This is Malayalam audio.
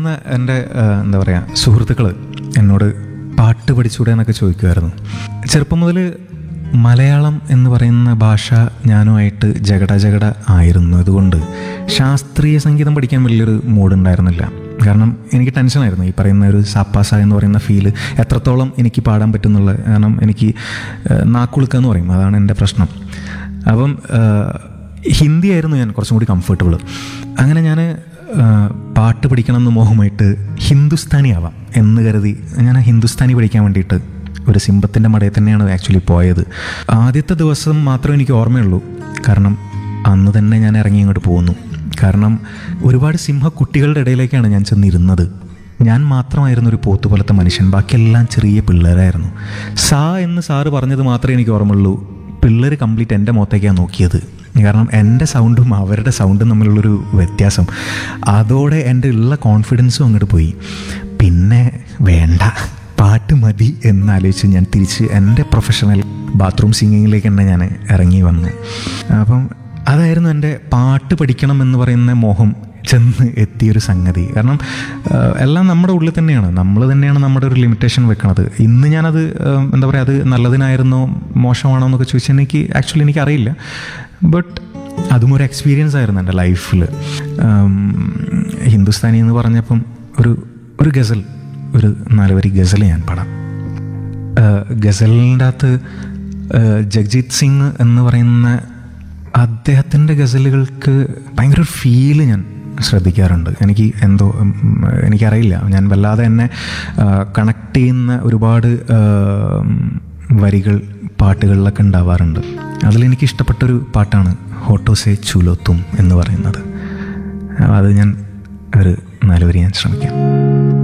പഠിക്കുന്ന എൻ്റെ ആ, എന്താ പറയുക സുഹൃത്തുക്കൾ എന്നോട് പാട്ട് പഠിച്ചൂടെ എന്നൊക്കെ ചോദിക്കുമായിരുന്നു ചെറുപ്പം മുതൽ മലയാളം എന്ന് പറയുന്ന ഭാഷ ഞാനുമായിട്ട് ജഗട ജഗട ആയിരുന്നു അതുകൊണ്ട് ശാസ്ത്രീയ സംഗീതം പഠിക്കാൻ വലിയൊരു മൂഡുണ്ടായിരുന്നില്ല കാരണം എനിക്ക് ടെൻഷനായിരുന്നു ഈ പറയുന്ന ഒരു സാപ്പാസ എന്ന് പറയുന്ന ഫീല് എത്രത്തോളം എനിക്ക് പാടാൻ പറ്റുന്നുള്ളത് കാരണം എനിക്ക് നാക്കുളുക്കുക എന്ന് പറയും അതാണ് എൻ്റെ പ്രശ്നം അപ്പം ആ, ഹിന്ദി ആയിരുന്നു ഞാൻ കുറച്ചും കൂടി കംഫർട്ടബിൾ അങ്ങനെ ഞാൻ പാട്ട് പഠിക്കണം എന്ന് മോഹമായിട്ട് ഹിന്ദുസ്ഥാനി ആവാം എന്ന് കരുതി ഞാൻ ഹിന്ദുസ്ഥാനി പഠിക്കാൻ വേണ്ടിയിട്ട് ഒരു സിംബത്തിൻ്റെ മടയിൽ തന്നെയാണ് ആക്ച്വലി പോയത് ആദ്യത്തെ ദിവസം മാത്രമേ എനിക്ക് ഓർമ്മയുള്ളൂ കാരണം അന്ന് തന്നെ ഞാൻ ഇറങ്ങി ഇങ്ങോട്ട് പോകുന്നു കാരണം ഒരുപാട് സിംഹക്കുട്ടികളുടെ ഇടയിലേക്കാണ് ഞാൻ ചെന്നിരുന്നത് ഞാൻ മാത്രമായിരുന്നു ഒരു പോത്ത് പോലത്തെ മനുഷ്യൻ ബാക്കിയെല്ലാം ചെറിയ പിള്ളേരായിരുന്നു സാ എന്ന് സാറ് പറഞ്ഞത് മാത്രമേ എനിക്ക് ഓർമ്മയുള്ളൂ പിള്ളേർ കംപ്ലീറ്റ് എൻ്റെ മുഖത്തേക്കാണ് നോക്കിയത് കാരണം എൻ്റെ സൗണ്ടും അവരുടെ സൗണ്ടും തമ്മിലുള്ളൊരു വ്യത്യാസം അതോടെ എൻ്റെ ഉള്ള കോൺഫിഡൻസും അങ്ങോട്ട് പോയി പിന്നെ വേണ്ട പാട്ട് മതി എന്നാലോചിച്ച് ഞാൻ തിരിച്ച് എൻ്റെ പ്രൊഫഷണൽ ബാത്റൂം സിംഗിങ്ങിലേക്ക് തന്നെ ഞാൻ ഇറങ്ങി വന്നു അപ്പം അതായിരുന്നു എൻ്റെ പാട്ട് പഠിക്കണം എന്ന് പറയുന്ന മോഹം ചെന്ന് എത്തിയൊരു സംഗതി കാരണം ആ, എല്ലാം നമ്മുടെ ഉള്ളിൽ തന്നെയാണ് നമ്മൾ തന്നെയാണ് നമ്മുടെ ഒരു ലിമിറ്റേഷൻ വെക്കണത് ഇന്ന് ഞാനത് ആ, എന്താ പറയുക അത് നല്ലതിനായിരുന്നോ മോശമാണോ എന്നൊക്കെ ചോദിച്ചാൽ എനിക്ക് ആക്ച്വലി എനിക്കറിയില്ല ബട്ട് അതും ഒരു എക്സ്പീരിയൻസ് ആയിരുന്നു എൻ്റെ ലൈഫിൽ ഹിന്ദുസ്ഥാനി എന്ന് പറഞ്ഞപ്പം ഒരു ഒരു ഗസൽ ഒരു നാല് വരി ഗസൽ ഞാൻ പാടാം ഗസലിൻ്റെ അകത്ത് ആ, ജഗ്ജീത് സിംഗ് എന്ന് പറയുന്ന അദ്ദേഹത്തിൻ്റെ ഗസലുകൾക്ക് ഭയങ്കര ഒരു ഫീല് ഞാൻ ശ്രദ്ധിക്കാറുണ്ട് എനിക്ക് എന്തോ ഉം, എനിക്കറിയില്ല ഞാൻ വല്ലാതെ എന്നെ കണക്ട് ചെയ്യുന്ന ഒരുപാട് ആ, വരികൾ പാട്ടുകളിലൊക്കെ ഉണ്ടാവാറുണ്ട് അതിലെനിക്ക് ഇഷ്ടപ്പെട്ടൊരു പാട്ടാണ് ഹോട്ടോസെ ചുലോത്തും എന്ന് പറയുന്നത് അത് ഞാൻ ഒരു നാലുവരി ഞാൻ ശ്രമിക്കാം